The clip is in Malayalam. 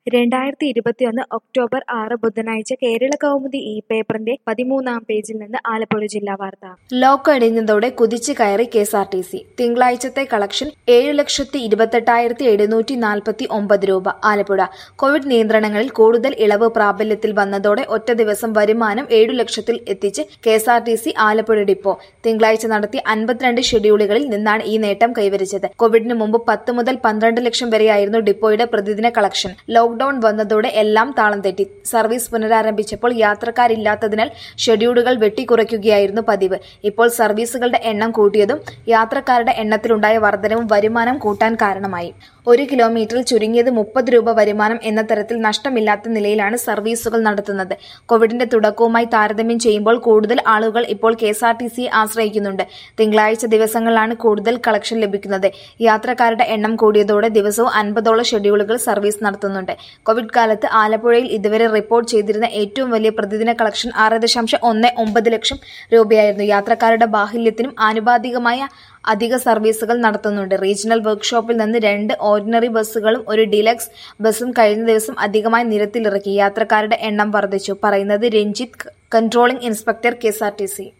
രണ്ടായിരത്തി ഇരുപത്തിയൊന്ന് ഒക്ടോബർ ആറ് ബുധനാഴ്ച കേരള കൗമുദി ഈ പേപ്പറിന്റെ പതിമൂന്നാം പേജിൽ നിന്ന് ആലപ്പുഴ ജില്ലാ വാർത്ത ലോക്ക് അടിഞ്ഞതോടെ കുതിച്ചു കയറി K S R T C തിങ്കളാഴ്ചത്തെ കളക്ഷൻ ഏഴ് ലക്ഷത്തി ഇരുപത്തെട്ടായിരത്തി എഴുന്നൂറ്റി നാൽപ്പത്തി ഒമ്പത് രൂപ ആലപ്പുഴ കോവിഡ് നിയന്ത്രണങ്ങളിൽ കൂടുതൽ ഇളവ് പ്രാബല്യത്തിൽ വന്നതോടെ ഒറ്റ ദിവസം വരുമാനം ഏഴു ലക്ഷത്തിൽ എത്തിച്ച് K S R T C Alappuzha depot തിങ്കളാഴ്ച നടത്തിയ അൻപത്തിരണ്ട് ഷെഡ്യൂളുകളിൽ നിന്നാണ് ഈ നേട്ടം കൈവരിച്ചത് കോവിഡിന് മുമ്പ് പത്ത് മുതൽ പന്ത്രണ്ട് ലക്ഷം വരെയായിരുന്നു ഡിപ്പോയുടെ പ്രതിദിന കളക്ഷൻ ലോക്ഡൌൺ വന്നതോടെ എല്ലാം താളം തെറ്റി സർവീസ് പുനരാരംഭിച്ചപ്പോൾ യാത്രക്കാരില്ലാത്തതിനാൽ ഷെഡ്യൂളുകൾ വെട്ടിക്കുറയ്ക്കുകയായിരുന്നു പതിവ് ഇപ്പോൾ സർവീസുകളുടെ എണ്ണം കൂട്ടിയതും യാത്രക്കാരുടെ എണ്ണത്തിലുണ്ടായ വർധനവും വരുമാനം കൂട്ടാൻ കാരണമായി ഒരു കിലോമീറ്ററിൽ ചുരുങ്ങിയത് മുപ്പത് രൂപ വരുമാനം എന്ന തരത്തിൽ നഷ്ടമില്ലാത്ത നിലയിലാണ് സർവീസുകൾ നടത്തുന്നത് കോവിഡിന്റെ തുടക്കവുമായി താരതമ്യം ചെയ്യുമ്പോൾ കൂടുതൽ ആളുകൾ ഇപ്പോൾ കെ എസ് ആർ ടി സിയെ ആശ്രയിക്കുന്നുണ്ട് തിങ്കളാഴ്ച ദിവസങ്ങളിലാണ് കൂടുതൽ കളക്ഷൻ ലഭിക്കുന്നത് യാത്രക്കാരുടെ എണ്ണം കൂടിയതോടെ ദിവസവും അൻപതോളം ഷെഡ്യൂളുകൾ സർവീസ് നടത്തുന്നുണ്ട് കോവിഡ് കാലത്ത് ആലപ്പുഴയിൽ ഇതുവരെ റിപ്പോർട്ട് ചെയ്തിരുന്ന ഏറ്റവും വലിയ പ്രതിദിന കളക്ഷൻ ആറ് ദശാംശം ഒന്ന് ഒമ്പത് ലക്ഷം രൂപയായിരുന്നു യാത്രക്കാരുടെ ബാഹുല്യത്തിനും ആനുപാതികമായ അധിക സർവീസുകൾ നടത്തുന്നുണ്ട് റീജിയണൽ വർക്ക്ഷോപ്പിൽ നിന്ന് രണ്ട് ഓർഡിനറി ബസ്സുകളും ഒരു ഡീലക്സ് ബസ്സും കഴിഞ്ഞ ദിവസം അധികമായി നിരത്തിലിറക്കി യാത്രക്കാരുടെ എണ്ണം വർദ്ധിച്ചു പറയുന്നത് Ranjith controlling inspector K S R T C